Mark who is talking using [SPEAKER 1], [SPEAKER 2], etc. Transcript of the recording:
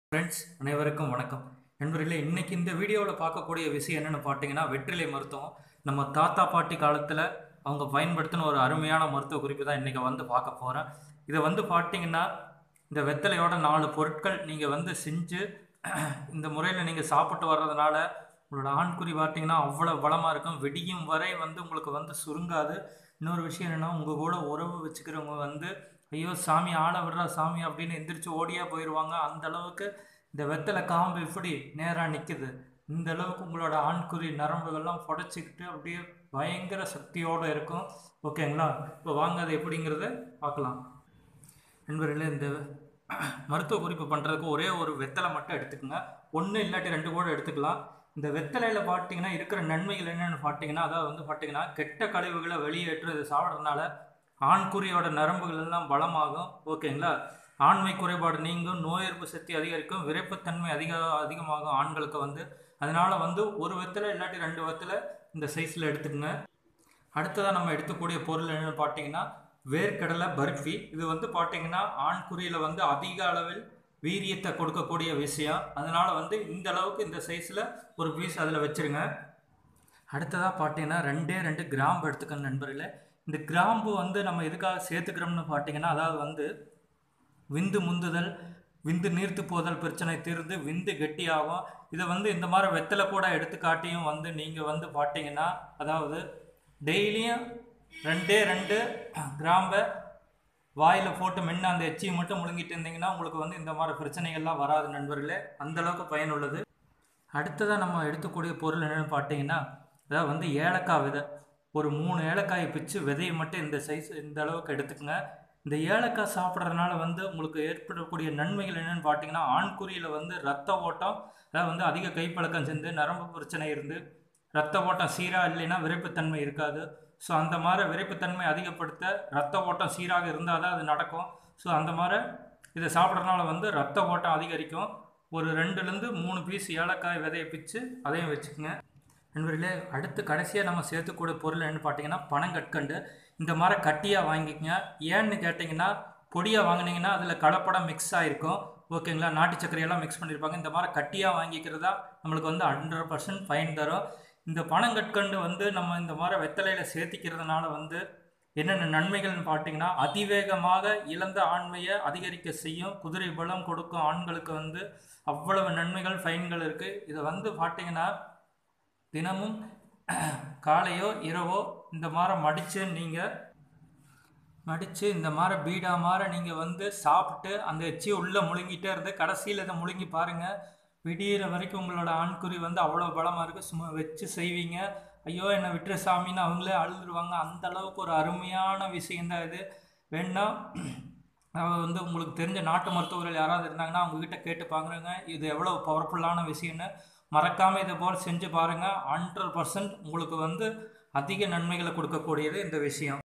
[SPEAKER 1] friends அனைவருக்கும் வணக்கம் நண்பர்களே இன்னைக்கு இந்த வீடியோவில் பார்க்கக்கூடிய விஷயம் என்னென்னு பார்த்தீங்கன்னா வெற்றிலை மருத்துவம் நம்ம தாத்தா பாட்டி காலத்தில் அவங்க பயன்படுத்தின ஒரு அருமையான மருத்துவ குறிப்பு தான் இன்றைக்கி வந்து பார்க்க போகிறேன் இதை வந்து பார்த்தீங்கன்னா இந்த வெத்தலையோட நாலு பொருட்கள் நீங்கள் வந்து செஞ்சு இந்த முறையில் நீங்கள் சாப்பிட்டு வர்றதுனால உங்களோட ஆண்குறி பார்த்தீங்கன்னா அவ்வளோ பலமாக இருக்கும் விடியும் வரை வந்து உங்களுக்கு வந்து சுருங்காது இன்னொரு விஷயம் என்னென்னா உங்கள் கூட உறவு வச்சுக்கிறவங்க வந்து ஐயோ சாமி ஆள விடுறா சாமி அப்படின்னு எந்திரிச்சு ஓடியா போயிடுவாங்க அந்த அளவுக்கு இந்த வெத்தலை காம்பு இப்படி நேராக நிற்குது இந்த அளவுக்கு உங்களோட ஆண்குறி நரம்புகள்லாம் புடைச்சிக்கிட்டு அப்படியே பயங்கர சக்தியோடு இருக்கும் ஓகேங்களா இப்போ வாங்க அது எப்படிங்கிறத பார்க்கலாம் நண்பர்களே இந்த மருத்துவ குறிப்பு பண்ணுறதுக்கு ஒரே ஒரு வெத்தலை மட்டும் எடுத்துக்கோங்க ஒன்று இல்லாட்டி ரெண்டு கூட எடுத்துக்கலாம் இந்த வெத்தலையில் பார்த்தீங்கன்னா இருக்கிற நன்மைகள் என்னென்னு பார்த்தீங்கன்னா அதாவது வந்து பார்த்தீங்கன்னா கெட்ட கழிவுகளை வெளியேற்று இதை சாப்பிட்றதுனால ஆண்குறியோட நரம்புகள் எல்லாம் பலமாகும் ஓகேங்களா ஆண்மை குறைபாடு நீங்கும் நோய் எதிர்ப்பு சக்தி அதிகரிக்கும் விரைப்புத்தன்மை அதிக அதிகமாகும் ஆண்களுக்கு வந்து அதனால வந்து ஒரு வெத்தலை இல்லாட்டி ரெண்டு வெத்தலை இந்த சைஸில் எடுத்துக்கோங்க அடுத்ததாக நம்ம எடுக்கக்கூடிய பொருள் என்னென்னு பார்த்தீங்கன்னா வேர்க்கடலை பர்ஃபி இது வந்து பார்த்தீங்கன்னா ஆண்குறியில் வந்து அதிக அளவில் வீரியத்தை கொடுக்கக்கூடிய விஷயம் அதனால வந்து இந்த அளவுக்கு இந்த சைஸில் ஒரு பீஸ் அதில் வச்சுருங்க அடுத்ததாக பார்த்தீங்கன்னா ரெண்டே ரெண்டு கிராம்பு எடுத்துக்கணும் நண்பர்களே இந்த கிராம்பு வந்து நம்ம எதுக்காக சேர்த்துக்கிறோம்னு பார்த்தீங்கன்னா அதாவது வந்து விந்து முந்துதல் விந்து நீர்த்து போதல் பிரச்சனை தீர்ந்து விந்து கெட்டியாகும் இதை வந்து இந்த மாதிரி வெத்தலை கூட எடுத்துக்காட்டியும் வந்து நீங்கள் வந்து பார்த்தீங்கன்னா அதாவது டெய்லியும் ரெண்டே ரெண்டு கிராம்பை வாயில் போட்டு மென்று அந்த எச்சியை மட்டும் முழுங்கிட்டு இருந்தீங்கன்னா உங்களுக்கு வந்து இந்த மாதிரி பிரச்சனைகள்லாம் வராது நண்பர்களே அந்த அளவுக்கு பயனுள்ளது அடுத்ததாக நம்ம எடுக்கக்கூடிய பொருள் என்னென்னு பார்த்தீங்கன்னா அதாவது வந்து ஏலக்காய் விதை ஒரு மூணு ஏலக்காயை பிச்சு விதையை மட்டும் இந்த சைஸ் இந்த அளவுக்கு எடுத்துக்கங்க இந்த ஏலக்காய் சாப்பிட்றதுனால வந்து உங்களுக்கு ஏற்படக்கூடிய நன்மைகள் என்னென்னு பார்த்தீங்கன்னா ஆண்குறியில் வந்து ரத்த ஓட்டம் அதாவது வந்து அதிக கைப்பழக்கம் செஞ்சு நரம்பு பிரச்சனை இருந்து ரத்த ஓட்டம் சீராக இல்லைன்னா விரைப்புத்தன்மை இருக்காது ஸோ அந்த மாதிரி விரைப்புத்தன்மை அதிகப்படுத்த ரத்த ஓட்டம் சீராக இருந்தால் தான் அது நடக்கும் ஸோ அந்த மாதிரி இதை சாப்பிட்றதுனால வந்து ரத்த ஓட்டம் அதிகரிக்கும் ஒரு ரெண்டுலேருந்து மூணு பீஸ் ஏலக்காய் விதையை பிச்சு அதையும் வச்சுக்கோங்க நண்பர்களே அடுத்து கடைசியாக நம்ம சேர்த்துக்கூடிய பொருள் என்னன்னு பார்த்தீங்கன்னா பனங்கற்கண்டு இந்த மாதிரி கட்டியாக வாங்கிக்கங்க ஏன்னு கேட்டிங்கன்னா பொடியாக வாங்கினீங்கன்னா அதில் கலப்படம் மிக்ஸ் ஆகிருக்கும் ஓகேங்களா நாட்டு சர்க்கரையெல்லாம் மிக்ஸ் பண்ணியிருப்பாங்க இந்த மாதிரி கட்டியாக வாங்கிக்கிறதா நம்மளுக்கு வந்து ஹண்ட்ரட் பர்சன்ட் ஃபைன் தரும் இந்த பனங்கற்கண்டு வந்து நம்ம இந்த மாதிரி வெத்தலையில் சேர்த்திக்கிறதுனால வந்து என்னென்ன நன்மைகள்னு பார்த்தீங்கன்னா அதிவேகமாக இழந்த ஆண்மையை அதிகரிக்க செய்யும் குதிரை பலம் கொடுக்கும் ஆண்களுக்கு வந்து அவ்வளவு நன்மைகள் ஃபைன்கள் இருக்குது இதை வந்து பார்த்தீங்கன்னா தினமும் காலையோ இரவோ இந்த மாதிரி மடித்து நீங்கள் மடித்து இந்த மாதிரி பீடா மாதிரி நீங்கள் வந்து சாப்பிட்டு அந்த எச்சியை உள்ளே முழுங்கிட்டே இருந்து கடைசியில் இதை முழுங்கி பாருங்கள் விடியிற வரைக்கும் உங்களோட ஆண்குறி வந்து அவ்வளோ பலமாக இருக்குது சும்மா வச்சு செய்வீங்க ஐயோ என்னை விட்டுரு சாமின்னு அவங்களே அழுதுருவாங்க அந்த அளவுக்கு ஒரு அருமையான விஷயந்தான் இது வேணா வந்து உங்களுக்கு தெரிஞ்ச நாட்டு மருத்துவர்கள் யாராவது இருந்தாங்கன்னா அவங்கக்கிட்ட கேட்டு பாக்குறேங்க இது எவ்வளோ பவர்ஃபுல்லான விஷயம்னு மறக்காமல் இதை போல் செஞ்சு பாருங்கள் ஹண்ட்ரட் பர்சன்ட் உங்களுக்கு வந்து அதிக நன்மைகளை கொடுக்கக்கூடியது இந்த விஷயம்